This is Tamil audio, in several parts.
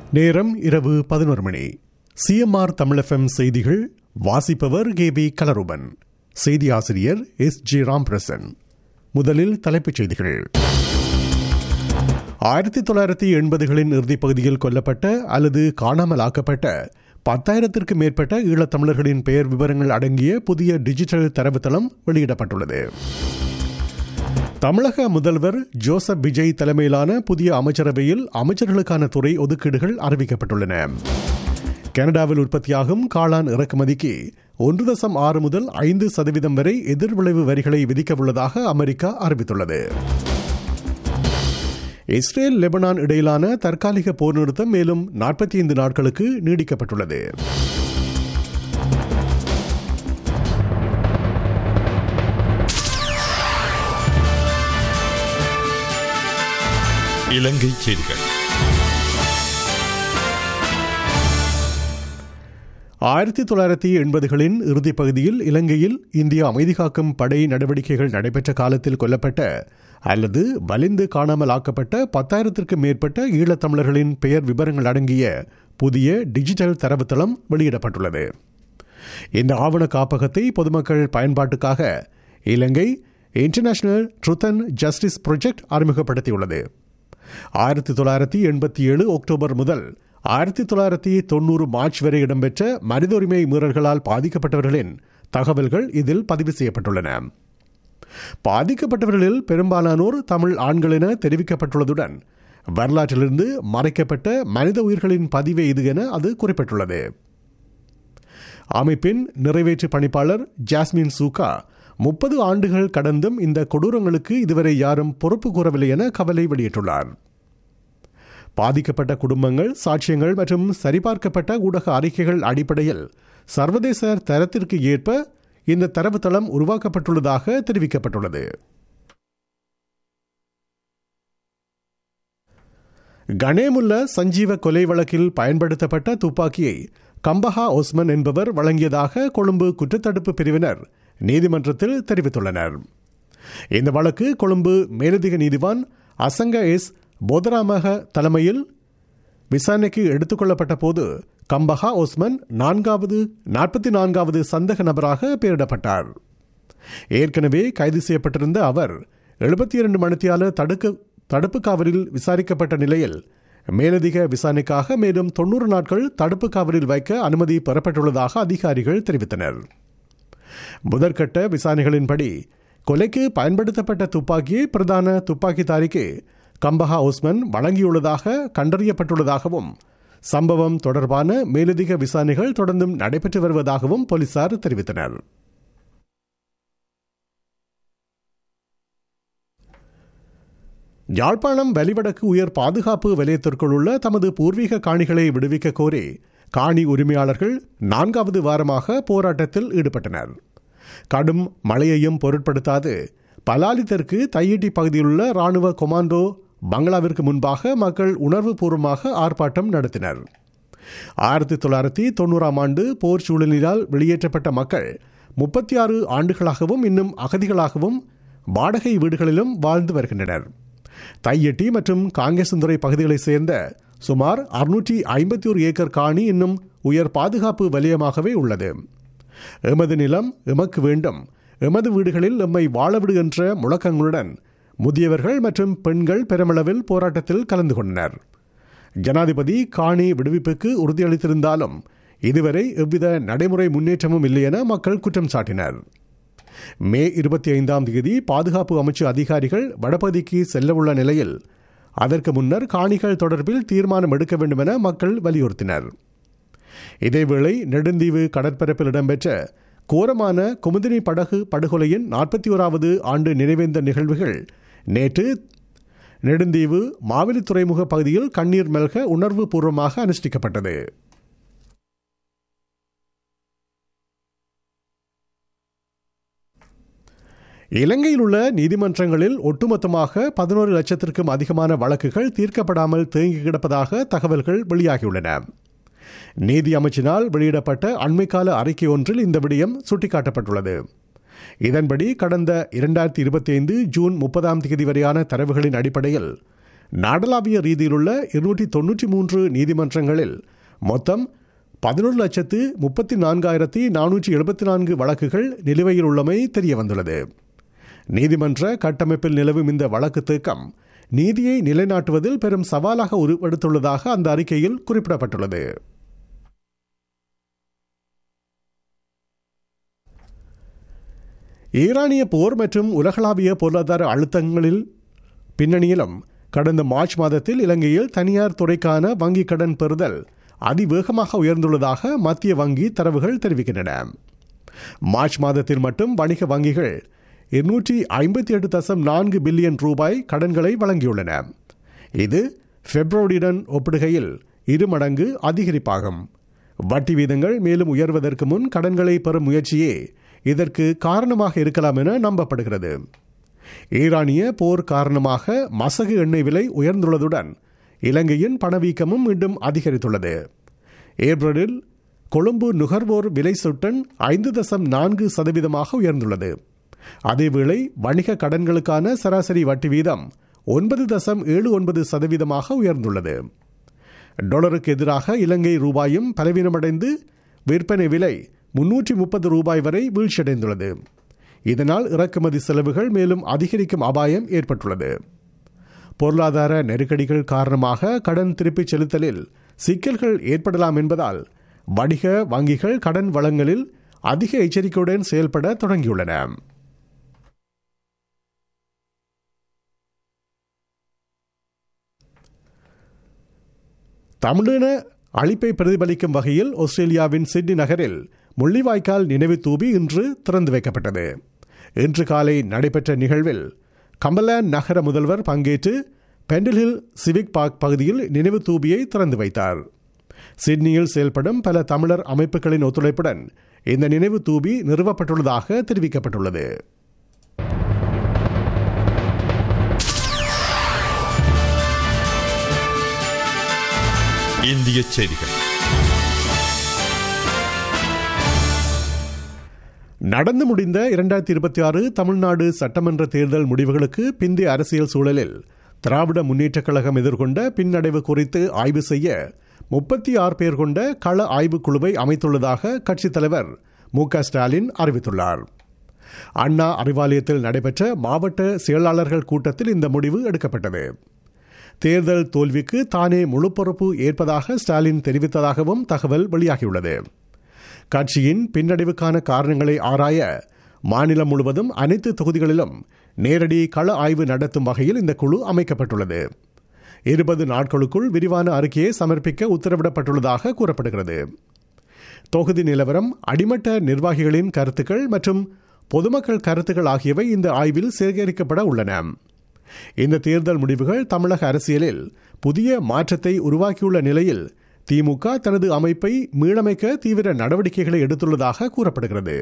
நேரம் இரவு பதினோரு மணி சிஎம்ஆர் தமிழ் செய்திகள் வாசிப்பவர் கே பி கலருபன் செய்தி ஆசிரியர் எஸ் ஜி ராம்பிரசன் முதலில் தலைப்புச் செய்திகள் ஆயிரத்தி தொள்ளாயிரத்தி எண்பதுகளின் இறுதிப் பகுதியில் கொல்லப்பட்ட அல்லது காணாமல் ஆக்கப்பட்ட பத்தாயிரத்திற்கு மேற்பட்ட ஈழத்தமிழர்களின் பெயர் விவரங்கள் அடங்கிய புதிய டிஜிட்டல் தரவுத்தளம் வெளியிடப்பட்டுள்ளது தமிழக முதல்வர் ஜோசப் விஜய் தலைமையிலான புதிய அமைச்சரவையில் அமைச்சர்களுக்கான துறை ஒதுக்கீடுகள் அறிவிக்கப்பட்டுள்ளன கனடாவில் உற்பத்தியாகும் காளான் இறக்குமதிக்கு ஒன்று தசம் ஆறு முதல் ஐந்து சதவீதம் வரை எதிர்விளைவு வரிகளை விதிக்கவுள்ளதாக அமெரிக்கா அறிவித்துள்ளது இஸ்ரேல் லெபனான் இடையிலான தற்காலிக போர் நிறுத்தம் மேலும் நாற்பத்தி ஐந்து நாட்களுக்கு நீடிக்கப்பட்டுள்ளது இலங்கை செய்திகள் ஆயிரத்தி தொள்ளாயிரத்தி எண்பதுகளின் இறுதிப் பகுதியில் இலங்கையில் இந்திய அமைதி காக்கும் படை நடவடிக்கைகள் நடைபெற்ற காலத்தில் கொல்லப்பட்ட அல்லது வலிந்து காணாமல் ஆக்கப்பட்ட பத்தாயிரத்திற்கும் மேற்பட்ட ஈழத்தமிழர்களின் பெயர் விவரங்கள் அடங்கிய புதிய டிஜிட்டல் தரவுத்தளம் வெளியிடப்பட்டுள்ளது இந்த ஆவண காப்பகத்தை பொதுமக்கள் பயன்பாட்டுக்காக Ilankai international truth and justice project அறிமுகப்படுத்தியுள்ளது ஆயிரத்தி தொள்ளாயிரத்தி எண்பத்தி ஏழு அக்டோபர் முதல் ஆயிரத்தி தொள்ளாயிரத்தி தொன்னூறு மார்ச் வரை இடம்பெற்ற மனித உரிமை மீறல்களால் பாதிக்கப்பட்டவர்களின் தகவல்கள் இதில் பதிவு செய்யப்பட்டுள்ளன பாதிக்கப்பட்டவர்களில் பெரும்பாலானோர் தமிழ் ஆண்கள் என தெரிவிக்கப்பட்டுள்ளதுடன் வரலாற்றிலிருந்து மறைக்கப்பட்ட மனித உயிர்களின் பதிவே இது என அது குறிப்பிட்டுள்ளது அமைப்பின் நிறைவேற்று பணிப்பாளர் ஜாஸ்மின் சூகா முப்பது ஆண்டுகள் கடந்தும் இந்த கொடூரங்களுக்கு இதுவரை யாரும் பொறுப்பு கூறவில்லை என கவலை வெளியிட்டுள்ளார் பாதிக்கப்பட்ட குடும்பங்கள் சாட்சியங்கள் மற்றும் சரிபார்க்கப்பட்ட ஊடக அறிக்கைகள் அடிப்படையில் சர்வதேச தரத்திற்கு ஏற்ப இந்த தரவுத்தளம் உருவாக்கப்பட்டுள்ளதாக தெரிவிக்கப்பட்டுள்ளது கணேமுல்ல சஞ்சீவ கொலை வழக்கில் பயன்படுத்தப்பட்ட துப்பாக்கியை கம்பஹா ஒஸ்மன் என்பவர் வழங்கியதாக கொழும்பு குற்றத்தடுப்பு பிரிவினர் நீதிமன்றத்தில் தெரிவித்துள்ளனர் இந்த வழக்கு கொழும்பு மேலதிக நீதிவான் அசங்க எஸ் போதராமக தலைமையில் விசாரணைக்கு எடுத்துக்கொள்ளப்பட்ட போது கம்பஹா ஒஸ்மன் நான்காவது நாற்பத்தி நான்காவது சந்தக நபராக பெயரிடப்பட்டார் ஏற்கனவே கைது செய்யப்பட்டிருந்த அவர் எழுபத்தி இரண்டு மணித்தியால தடுக்க தடுப்பு காவலில் விசாரிக்கப்பட்ட நிலையில் மேலதிக விசாரணைக்காக மேலும் தொன்னூறு நாட்கள் தடுப்பு காவலில் வைக்க அனுமதி பெறப்பட்டுள்ளதாக அதிகாரிகள் தெரிவித்தனர் முதற்கட்ட விசாரணைகளின்படி கொலைக்கு பயன்படுத்தப்பட்ட துப்பாக்கியை பிரதான துப்பாக்கிதாரிக்கு கம்பஹா ஓஸ்மன் வழங்கியுள்ளதாக கண்டறியப்பட்டுள்ளதாகவும் சம்பவம் தொடர்பான மேலதிக விசாரணைகள் தொடர்ந்தும் நடைபெற்று வருவதாகவும் போலீசார் தெரிவித்தனர் யாழ்ப்பாணம் வலிவடக்கு உயர் பாதுகாப்பு வலயத்திற்குள் உள்ள தமது பூர்வீக காணிகளை விடுவிக்க கோரி காணி உரிமையாளர்கள் நான்காவது வாரமாக போராட்டத்தில் ஈடுபட்டனர் கடும் மழையையும் பொருட்படுத்தாது பலாலி தெற்கு தையிட்டி பகுதியில் உள்ள ராணுவ கொமாண்டோ பங்களாவிற்கு முன்பாக மக்கள் உணர்வுபூர்வமாக ஆர்ப்பாட்டம் நடத்தினர் ஆயிரத்தி தொள்ளாயிரத்தி தொண்ணூறாம் ஆண்டு போர் சூழலினால் வெளியேற்றப்பட்ட மக்கள் முப்பத்தி ஆறு ஆண்டுகளாகவும் இன்னும் அகதிகளாகவும் வாடகை வீடுகளிலும் வாழ்ந்து வருகின்றனர் தையட்டி மற்றும் காங்கேசந்துறை பகுதிகளைச் சேர்ந்த சுமார் அறுநூற்றி ஐம்பத்தி ஒரு ஏக்கர் காணி இன்னும் உயர் பாதுகாப்பு வலயமாகவே உள்ளது எமது நிலம் எமக்கு வேண்டும் எமது வீடுகளில் எம்மை வாழவிடு என்ற முழக்கங்களுடன் முதியவர்கள் மற்றும் பெண்கள் பெருமளவில் போராட்டத்தில் கலந்து கொண்டனர் ஜனாதிபதி காணி விடுவிப்புக்கு உறுதியளித்திருந்தாலும் இதுவரை எவ்வித நடைமுறை முன்னேற்றமும் இல்லை என மக்கள் குற்றம் சாட்டினர் மே இருபத்தி ஐந்தாம் தேதி பாதுகாப்பு அமைச்சு அதிகாரிகள் வடபகுதிக்கு செல்லவுள்ள நிலையில் அதற்கு முன்னர் காணிகள் தொடர்பில் தீர்மானம் எடுக்க வேண்டும் என மக்கள் வலியுறுத்தினர் இதேவேளை நெடுந்தீவு கடற்பரப்பில் இடம்பெற்ற கோரமான குமுதினி படகு படுகொலையின் நாற்பத்தி ஓராவது ஆண்டு நினைவேந்த நிகழ்வுகள் நேற்று நெடுந்தீவு மாவிலி துறைமுக பகுதியில் கண்ணீர் மெல்க உணர்வு பூர்வமாக அனுஷ்டிக்கப்பட்டது இலங்கையில் உள்ள நீதிமன்றங்களில் ஒட்டுமொத்தமாக பதினோரு லட்சத்திற்கும் அதிகமான வழக்குகள் தீர்க்கப்படாமல் தேங்கி கிடப்பதாக தகவல்கள் வெளியாகியுள்ளன நீதி அமைச்சினால் வெளியிடப்பட்ட அண்மைக்கால அறிக்கை ஒன்றில் இந்த விடயம் சுட்டிக்காட்டப்பட்டுள்ளது இதன்படி கடந்த இரண்டாயிரத்தி இருபத்தி ஐந்து ஜூன் முப்பதாம் தேதி வரையான தரவுகளின் அடிப்படையில் நாடளாவிய ரீதியிலுள்ள இருநூற்றி தொன்னூற்றி மூன்று நீதிமன்றங்களில் மொத்தம் பதினொரு லட்சத்து முப்பத்தி நான்காயிரத்தி நானூற்றி எழுபத்தி நான்கு வழக்குகள் நிலுவையில் உள்ளமை தெரிய வந்துள்ளது நீதிமன்ற கட்டமைப்பில் நிலவும் இந்த வழக்கு தேக்கம் நீதியை நிலைநாட்டுவதில் பெரும் சவாலாக உருவெடுத்துள்ளதாக அந்த அறிக்கையில் குறிப்பிடப்பட்டுள்ளது ஈரானிய போர் மற்றும் உலகளாவிய பொருளாதார அழுத்தங்களில் பின்னணியிலும் கடந்த மார்ச் மாதத்தில் இலங்கையில் தனியார் துறைக்கான வங்கிக் கடன் பெறுதல் அதிவேகமாக உயர்ந்துள்ளதாக மத்திய வங்கி தரவுகள் தெரிவிக்கின்றன மார்ச் மாதத்தில் மட்டும் வணிக வங்கிகள் இருநூற்றி ஐம்பத்தி எட்டு தசம் நான்கு பில்லியன் ரூபாய் கடன்களை வழங்கியுள்ளன இது பிப்ரவரியுடன் ஒப்பிடுகையில் இரு மடங்கு அதிகரிப்பாகும் வட்டி வீதங்கள் மேலும் உயர்வதற்கு முன் கடன்களை பெறும் முயற்சியே இதற்கு காரணமாக இருக்கலாம் என நம்பப்படுகிறது ஈரானிய போர் காரணமாக மசகு எண்ணெய் விலை உயர்ந்துள்ளதுடன் இலங்கையின் பணவீக்கமும் மீண்டும் அதிகரித்துள்ளது ஏப்ரலில் கொழும்பு நுகர்வோர் விலை சுட்டன் ஐந்து தசம் நான்கு சதவீதமாக உயர்ந்துள்ளது அதேவேளை வணிக கடன்களுக்கான சராசரி வட்டி வீதம் ஒன்பது தசம் ஏழு ஒன்பது சதவீதமாக உயர்ந்துள்ளது டாலருக்கு எதிராக இலங்கை ரூபாயும் பலவீனமடைந்து விற்பனை விலை முன்னூற்றி முப்பது ரூபாய் வரை வீழ்ச்சியடைந்துள்ளது இதனால் இறக்குமதி செலவுகள் மேலும் அதிகரிக்கும் அபாயம் ஏற்பட்டுள்ளது பொருளாதார நெருக்கடிகள் காரணமாக கடன் திருப்பிச் செலுத்தலில் சிக்கல்கள் ஏற்படலாம் என்பதால் வணிக வங்கிகள் கடன் வளங்களில் அதிக எச்சரிக்கையுடன் செயல்பட தொடங்கியுள்ளன தமிழின அழிப்பை பிரதிபலிக்கும் வகையில் ஆஸ்திரேலியாவின் சிட்னி நகரில் முள்ளிவாய்க்கால் நினைவு தூபி இன்று திறந்து வைக்கப்பட்டது இன்று காலை நடைபெற்ற நிகழ்வில் கம்பலான் நகர முதல்வர் பங்கேற்று பெண்டல்ஹில் சிவிக் பார்க் பகுதியில் நினைவு தூபியை திறந்து வைத்தார் சிட்னியில் செயல்படும் பல தமிழர் அமைப்புகளின் ஒத்துழைப்புடன் இந்த நினைவு தூபி நிறுவப்பட்டுள்ளதாக தெரிவிக்கப்பட்டுள்ளது இந்திய செய்திகள் நடந்து முடிந்த இரண்டாயிரத்தி இருபத்தி ஆறு தமிழ்நாடு சட்டமன்ற தேர்தல் முடிவுகளுக்கு பிந்தைய அரசியல் சூழலில் திராவிட முன்னேற்றக் கழகம் எதிர்கொண்ட பின்னடைவு குறித்து ஆய்வு செய்ய முப்பத்தி ஆறு பேர் கொண்ட கள ஆய்வுக் குழுவை அமைத்துள்ளதாக கட்சித் தலைவர் மு க ஸ்டாலின் அறிவித்துள்ளார் அண்ணா அறிவாலயத்தில் நடைபெற்ற மாவட்ட செயலாளர்கள் கூட்டத்தில் இந்த முடிவு எடுக்கப்பட்டது தேர்தல் தோல்விக்கு தானே முழு பொறுப்பு ஏற்பதாக ஸ்டாலின் தெரிவித்ததாகவும் தகவல் வெளியாகியுள்ளது கட்சியின் பின்னடைவுக்கான காரணங்களை ஆராய மாநிலம் முழுவதும் அனைத்து தொகுதிகளிலும் நேரடி கள ஆய்வு நடத்தும் வகையில் இந்த குழு அமைக்கப்பட்டுள்ளது இருபது நாட்களுக்குள் விரிவான அறிக்கையை சமர்ப்பிக்க உத்தரவிடப்பட்டுள்ளதாக கூறப்படுகிறது தொகுதி நிலவரம் அடிமட்ட நிர்வாகிகளின் கருத்துக்கள் மற்றும் பொதுமக்கள் கருத்துக்கள் ஆகியவை இந்த ஆய்வில் சேகரிக்கப்பட உள்ளன இந்த தேர்தல் முடிவுகள் தமிழக அரசியலில் புதிய மாற்றத்தை உருவாக்கியுள்ள நிலையில் திமுக தனது அமைப்பை மீளமைக்க தீவிர நடவடிக்கைகளை எடுத்துள்ளதாக கூறப்படுகிறது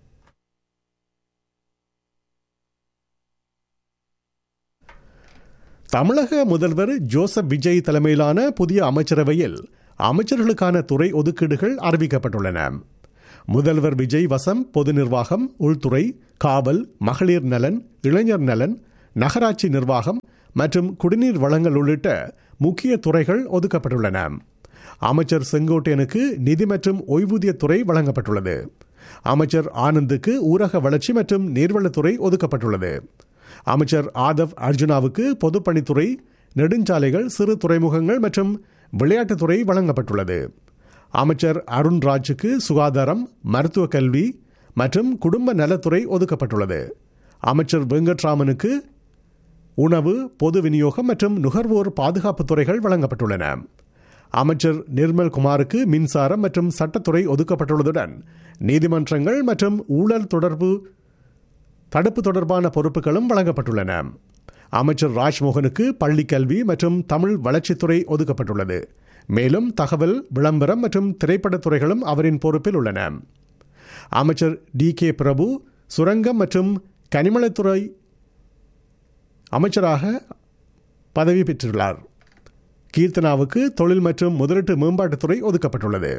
தமிழக முதல்வர் ஜோசப் விஜய் தலைமையிலான புதிய அமைச்சரவையில் அமைச்சர்களுக்கான துறை ஒதுக்கீடுகள் அறிவிக்கப்பட்டுள்ளன முதல்வர் விஜய் வசம் பொது நிர்வாகம் உள்துறை காவல் மகளிர் நலன் இளைஞர் நலன் நகராட்சி நிர்வாகம் மற்றும் குடிநீர் வளங்கள் உள்ளிட்ட முக்கிய துறைகள் ஒதுக்கப்பட்டுள்ளன அமைச்சர் செங்கோட்டையனுக்கு நிதி மற்றும் ஓய்வூதியத்துறை வழங்கப்பட்டுள்ளது அமைச்சர் ஆனந்துக்கு ஊரக வளர்ச்சி மற்றும் நீர்வளத்துறை ஒதுக்கப்பட்டுள்ளது அமைச்சர் ஆதவ் அர்ஜுனாவுக்கு பொதுப்பணித்துறை நெடுஞ்சாலைகள் சிறு துறைமுகங்கள் மற்றும் விளையாட்டுத்துறை வழங்கப்பட்டுள்ளது அமைச்சர் அருண்ராஜுக்கு சுகாதாரம் மருத்துவ கல்வி மற்றும் குடும்ப நலத்துறை ஒதுக்கப்பட்டுள்ளது அமைச்சர் வெங்கட்ராமனுக்கு உணவு பொது விநியோகம் மற்றும் நுகர்வோர் பாதுகாப்பு துறைகள் வழங்கப்பட்டுள்ளன அமைச்சர் நிர்மல் குமாருக்கு மின்சாரம் மற்றும் சட்டத்துறை ஒதுக்கப்பட்டுள்ளதுடன் நீதிமன்றங்கள் மற்றும் ஊழல் தொடர்பு தடுப்பு தொடர்பான பொறுப்புகளும் வழங்கப்பட்டுள்ளன அமைச்சர் ராஜ்மோகனுக்கு பள்ளி கல்வி மற்றும் தமிழ் வளர்ச்சித்துறை ஒதுக்கப்பட்டுள்ளது மேலும் தகவல் விளம்பரம் மற்றும் திரைப்படத்துறைகளும் அவரின் பொறுப்பில் உள்ளன அமைச்சர் டி கே பிரபு சுரங்கம் மற்றும் கனிமலத்துறை அமைச்சராக பதவி பெற்றுள்ளார் கீர்த்தனாவுக்கு தொழில் மற்றும் முதலீட்டு மேம்பாட்டுத்துறை ஒதுக்கப்பட்டுள்ளது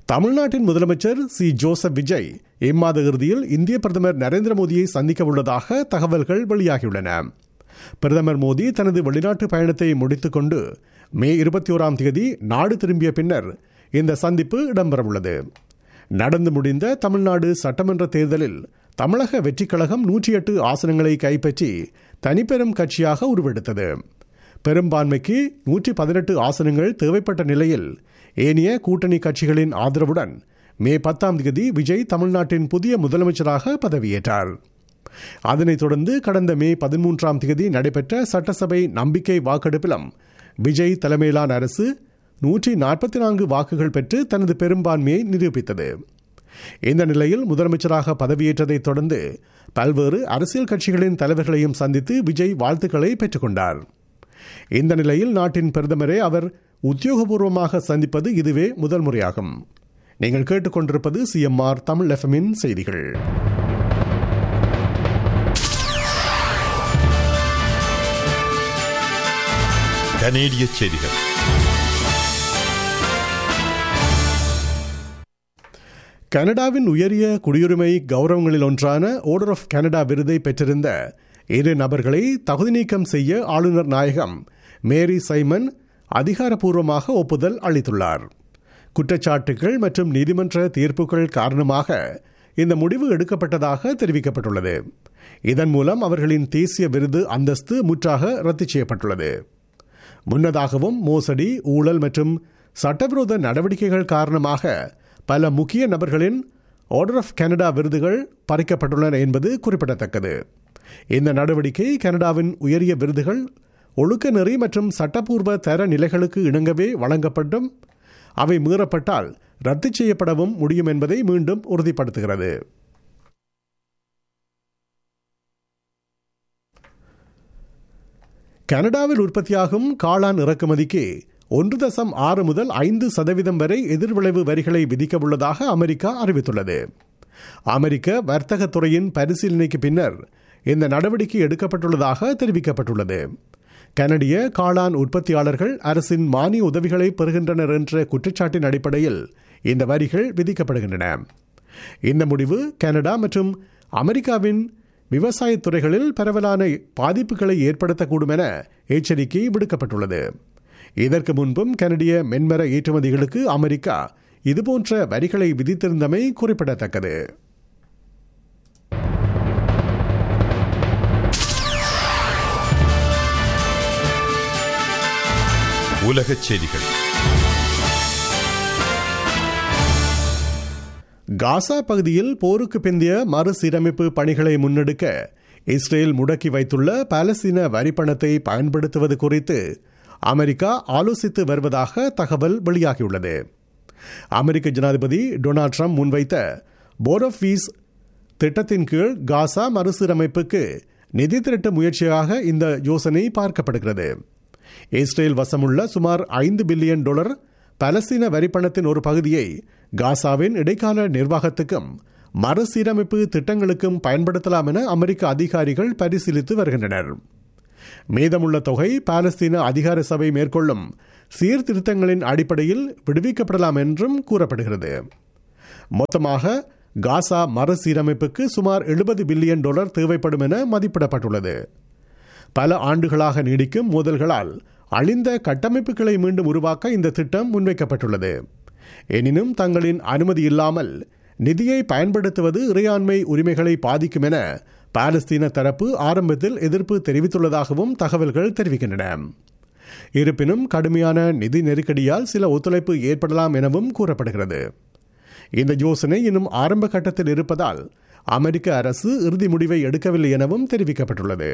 தமிழ்நாட்டின் முதலமைச்சர் சி ஜோசப் விஜய் இம்மாத இறுதியில் இந்திய பிரதமர் நரேந்திர மோடியை சந்திக்க உள்ளதாக தகவல்கள் வெளியாகியுள்ளன பிரதமர் மோடி தனது வெளிநாட்டு பயணத்தை முடித்துக்கொண்டு மே இருபத்தி ஓராம் தேதி நாடு திரும்பிய பின்னர் இந்த சந்திப்பு இடம்பெறவுள்ளது நடந்து முடிந்த தமிழ்நாடு சட்டமன்ற தேர்தலில் தமிழக வெற்றிக் கழகம் நூற்றி எட்டு ஆசனங்களை கைப்பற்றி தனிப்பெரும் கட்சியாக உருவெடுத்தது பெரும்பான்மைக்கு நூற்றி பதினெட்டு ஆசனங்கள் தேவைப்பட்ட நிலையில் ஏனைய கூட்டணி கட்சிகளின் ஆதரவுடன் மே பத்தாம் தேதி விஜய் தமிழ்நாட்டின் புதிய முதலமைச்சராக பதவியேற்றார் அதனைத் தொடர்ந்து கடந்த மே பதிமூன்றாம் தேதி நடைபெற்ற சட்டசபை நம்பிக்கை வாக்கெடுப்பிலும் விஜய் தலைமையிலான அரசு நூற்றி நாற்பத்தி நான்கு வாக்குகள் பெற்று தனது பெரும்பான்மையை நிரூபித்தது இந்த நிலையில் முதலமைச்சராக பதவியேற்றதைத் தொடர்ந்து பல்வேறு அரசியல் கட்சிகளின் தலைவர்களையும் சந்தித்து விஜய் வாழ்த்துக்களை பெற்றுக்கொண்டார் இந்த நிலையில் நாட்டின் பிரதமரை அவர் உத்தியோகபூர்வமாக சந்திப்பது இதுவே முதல் முறையாகும் நீங்கள் கேட்டுக்கொண்டிருப்பது சிஎம்ஆர் தமிழ் எஃப்எம்மின் செய்திகள் கனேடிய செய்திகள் கனடாவின் உயரிய குடியுரிமை கௌரவங்களில் ஒன்றான ஆர்டர் ஆஃப் கனடா விருதை பெற்றிருந்த இரு நபர்களை தகுதி நீக்கம் செய்ய ஆளுநர் நாயகம் மேரி சைமன் அதிகாரப்பூர்வமாக ஒப்புதல் அளித்துள்ளார் குற்றச்சாட்டுகள் மற்றும் நீதிமன்ற தீர்ப்புகள் காரணமாக இந்த முடிவு எடுக்கப்பட்டதாக தெரிவிக்கப்பட்டுள்ளது இதன் மூலம் அவர்களின் தேசிய விருது அந்தஸ்து முற்றாக ரத்து செய்யப்பட்டுள்ளது முன்னதாகவும் மோசடி ஊழல் மற்றும் சட்டவிரோத நடவடிக்கைகள் காரணமாக பல முக்கிய நபர்களின் ஆர்டர் ஆஃப் கனடா விருதுகள் பறிக்கப்பட்டுள்ளன என்பது குறிப்பிடத்தக்கது இந்த நடவடிக்கை கனடாவின் உயரிய விருதுகள் ஒழுக்க நெறி மற்றும் சட்டப்பூர்வ தர நிலைகளுக்கு இணங்கவே வழங்கப்பட்டும் அவை மீறப்பட்டால் ரத்து செய்யப்படவும் முடியும் என்பதை மீண்டும் உறுதிப்படுத்துகிறது கனடாவில் உற்பத்தியாகும் காளான் இறக்குமதிக்கு ஒன்று தசம் ஆறு முதல் ஐந்து சதவீதம் வரை எதிர்விளைவு வரிகளை விதிக்க உள்ளதாக அமெரிக்கா அறிவித்துள்ளது அமெரிக்க வர்த்தகத் துறையின் பரிசீலனைக்கு பின்னர் இந்த நடவடிக்கை எடுக்கப்பட்டுள்ளதாக தெரிவிக்கப்பட்டுள்ளது கனடிய காளான் உற்பத்தியாளர்கள் அரசின் மானிய உதவிகளை பெறுகின்றனர் என்ற குற்றச்சாட்டின் அடிப்படையில் இந்த வரிகள் விதிக்கப்படுகின்றன இந்த முடிவு கனடா மற்றும் அமெரிக்காவின் விவசாயத் துறைகளில் பரவலான பாதிப்புகளை ஏற்படுத்தக்கூடும் என எச்சரிக்கை விடுக்கப்பட்டுள்ளது இதற்கு முன்பும் கனடிய மென்மர ஏற்றுமதிகளுக்கு அமெரிக்கா இதுபோன்ற வரிகளை விதித்திருந்தமை குறிப்பிடத்தக்கது உலகச் செய்திகள் காசா பகுதியில் போருக்கு பிந்திய மறுசீரமைப்பு பணிகளை முன்னெடுக்க இஸ்ரேல் முடக்கி வைத்துள்ள பாலஸ்தீன வரிப்பணத்தை பயன்படுத்துவது குறித்து அமெரிக்கா ஆலோசித்து வருவதாக தகவல் வெளியாகியுள்ளது அமெரிக்க ஜனாதிபதி டொனால்ட் ட்ரம்ப் முன்வைத்த போர்ட் ஆஃப் ஃபீஸ் திட்டத்தின் கீழ் காசா மறுசீரமைப்புக்கு நிதி திரட்ட முயற்சியாக இந்த யோசனை பார்க்கப்படுகிறது இஸ்ரேல் வசமுள்ள சுமார் ஐந்து பில்லியன் டாலர் பலஸ்தீன வரிப்பணத்தின் ஒரு பகுதியை காசாவின் இடைக்கால நிர்வாகத்துக்கும் மறுசீரமைப்பு திட்டங்களுக்கும் பயன்படுத்தலாம் என அமெரிக்க அதிகாரிகள் பரிசீலித்து வருகின்றனர் மீதமுள்ள தொகை பாலஸ்தீன அதிகார சபை மேற்கொள்ளும் சீர்திருத்தங்களின் அடிப்படையில் விடுவிக்கப்படலாம் என்றும் கூறப்படுகிறது மொத்தமாக காசா மறுசீரமைப்புக்கு சுமார் எழுபது பில்லியன் டாலர் தேவைப்படும் என மதிப்பிடப்பட்டுள்ளது பல ஆண்டுகளாக நீடிக்கும் மோதல்களால் அழிந்த கட்டமைப்புகளை மீண்டும் உருவாக்க இந்த திட்டம் முன்வைக்கப்பட்டுள்ளது எனினும் தங்களின் அனுமதி இல்லாமல் நிதியை பயன்படுத்துவது இறையாண்மை உரிமைகளை பாதிக்கும் என பாலஸ்தீன தரப்பு ஆரம்பத்தில் எதிர்ப்பு தெரிவித்துள்ளதாகவும் தகவல்கள் தெரிவிக்கின்றன இருப்பினும் கடுமையான நிதி நெருக்கடியால் சில ஒத்துழைப்பு ஏற்படலாம் எனவும் கூறப்படுகிறது இந்த யோசனை இன்னும் ஆரம்ப கட்டத்தில் இருப்பதால் அமெரிக்க அரசு இறுதி முடிவை எடுக்கவில்லை எனவும் தெரிவிக்கப்பட்டுள்ளது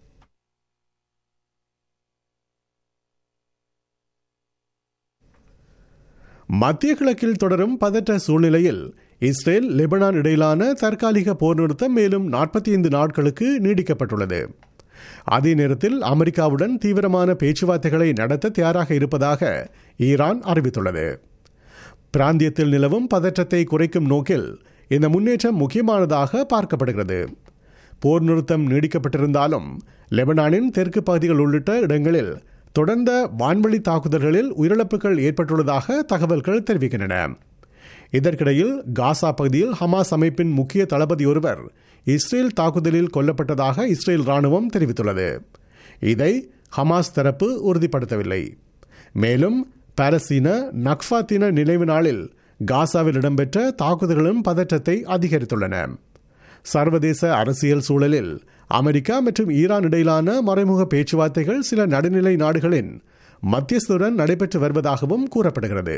மத்திய கிழக்கில் தொடரும் பதற்ற சூழ்நிலையில் இஸ்ரேல் லெபனான் இடையிலான தற்காலிக போர் நிறுத்தம் மேலும் நாற்பத்தி ஐந்து நாட்களுக்கு நீடிக்கப்பட்டுள்ளது அதே நேரத்தில் அமெரிக்காவுடன் தீவிரமான பேச்சுவார்த்தைகளை நடத்த தயாராக இருப்பதாக ஈரான் அறிவித்துள்ளது பிராந்தியத்தில் நிலவும் பதற்றத்தை குறைக்கும் நோக்கில் இந்த முன்னேற்றம் முக்கியமானதாக பார்க்கப்படுகிறது போர் நிறுத்தம் நீடிக்கப்பட்டிருந்தாலும் லெபனானின் தெற்கு பகுதிகள் உள்ளிட்ட இடங்களில் தொடர்ந்த வான்வழி தாக்குதல்களில் உயிரிழப்புகள் ஏற்பட்டுள்ளதாக தகவல்கள் தெரிவிக்கின்றன இதற்கிடையில் காசா பகுதியில் ஹமாஸ் அமைப்பின் முக்கிய தளபதி ஒருவர் இஸ்ரேல் தாக்குதலில் கொல்லப்பட்டதாக இஸ்ரேல் ராணுவம் தெரிவித்துள்ளது இதை ஹமாஸ் தரப்பு உறுதிப்படுத்தவில்லை மேலும் பாலஸ்தீன நக்ஃபா தின நினைவு நாளில் காசாவில் இடம்பெற்ற தாக்குதல்களும் பதற்றத்தை அதிகரித்துள்ளன சர்வதேச அரசியல் சூழலில் அமெரிக்கா மற்றும் ஈரான் இடையிலான மறைமுக பேச்சுவார்த்தைகள் சில நடுநிலை நாடுகளின் மத்தியஸ்துடன் நடைபெற்று வருவதாகவும் கூறப்படுகிறது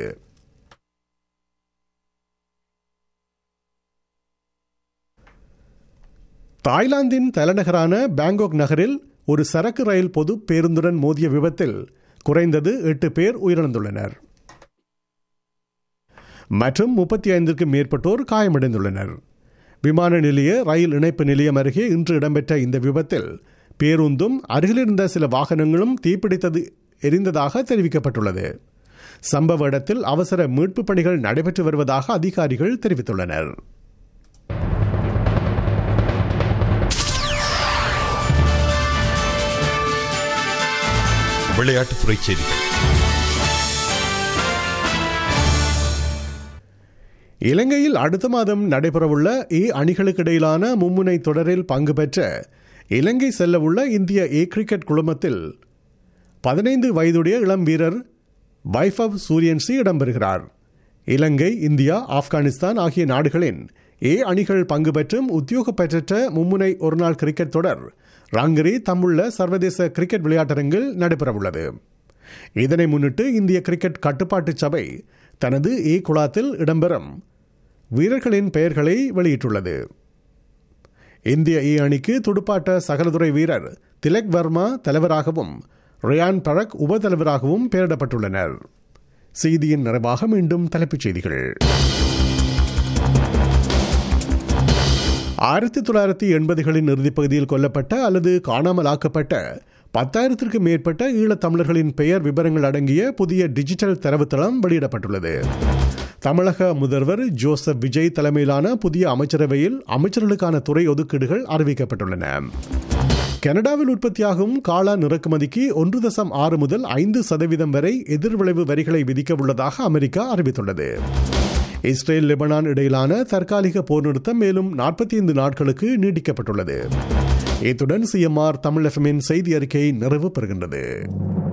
தாய்லாந்தின் தலைநகரான பேங்காக் நகரில் ஒரு சரக்கு ரயில் பொது பேருந்துடன் மோதிய விபத்தில் குறைந்தது எட்டு பேர் உயிரிழந்துள்ளனர் மற்றும் முப்பத்தி ஐந்திற்கும் மேற்பட்டோர் காயமடைந்துள்ளனர் விமான நிலைய ரயில் இணைப்பு நிலையம் அருகே இன்று இடம்பெற்ற இந்த விபத்தில் பேருந்தும் அருகிலிருந்த சில வாகனங்களும் தீப்பிடித்தது எரிந்ததாக தெரிவிக்கப்பட்டுள்ளது சம்பவ இடத்தில் அவசர மீட்பு பணிகள் நடைபெற்று வருவதாக அதிகாரிகள் தெரிவித்துள்ளனர் விளையாட்டுத்துறை செய்திகள் இலங்கையில் அடுத்த மாதம் நடைபெறவுள்ள ஏ அணிகளுக்கு இடையிலான மும்முனை தொடரில் பங்கு பெற்ற இலங்கை செல்லவுள்ள இந்திய ஏ கிரிக்கெட் குழுமத்தில் பதினைந்து வயதுடைய இளம் வீரர் வைஃபவ் சூரியன்சி இடம்பெறுகிறார் இலங்கை இந்தியா ஆப்கானிஸ்தான் ஆகிய நாடுகளின் ஏ அணிகள் பங்கு பெற்றும் உத்தியோகப்பற்ற மும்முனை ஒருநாள் கிரிக்கெட் தொடர் ராங்கரி தம்முள்ள சர்வதேச கிரிக்கெட் விளையாட்டரங்கில் நடைபெறவுள்ளது இதனை முன்னிட்டு இந்திய கிரிக்கெட் கட்டுப்பாட்டு சபை தனது ஏ குழாத்தில் இடம்பெறும் வீரர்களின் பெயர்களை வெளியிட்டுள்ளது இந்திய ஏ அணிக்கு துடுப்பாட்ட சகலதுறை வீரர் திலக் வர்மா தலைவராகவும் ரியான் பரக் உபதலைவராகவும் பெயரிடப்பட்டுள்ளனர் செய்தியின் நிறைவாக மீண்டும் தலைப்புச் செய்திகள் ஆயிரத்தி தொள்ளாயிரத்தி எண்பதுகளின் இறுதிப்பகுதியில் கொல்லப்பட்ட அல்லது காணாமல் ஆக்கப்பட்ட பத்தாயிரத்திற்கும் மேற்பட்ட ஈழத்தமிழர்களின் பெயர் விவரங்கள் அடங்கிய புதிய டிஜிட்டல் தரவுத்தளம் வெளியிடப்பட்டுள்ளது தமிழக முதல்வர் ஜோசப் விஜய் தலைமையிலான புதிய அமைச்சரவையில் அமைச்சர்களுக்கான துறை ஒதுக்கீடுகள் அறிவிக்கப்பட்டுள்ளன கனடாவில் உற்பத்தியாகும் காளான் இறக்குமதிக்கு ஒன்று தசம் ஆறு முதல் ஐந்து சதவீதம் வரை எதிர்விளைவு வரிகளை விதிக்க உள்ளதாக அமெரிக்கா அறிவித்துள்ளது இஸ்ரேல் லெபனான் இடையிலான தற்காலிக போர் நிறுத்தம் மேலும் நாற்பத்தி ஐந்து நாட்களுக்கு நீடிக்கப்பட்டுள்ளது இத்துடன் சிஎம்ஆர் தமிழ் எஃப்எம்மின் செய்தி அறிக்கை நிறைவு பெறுகின்றது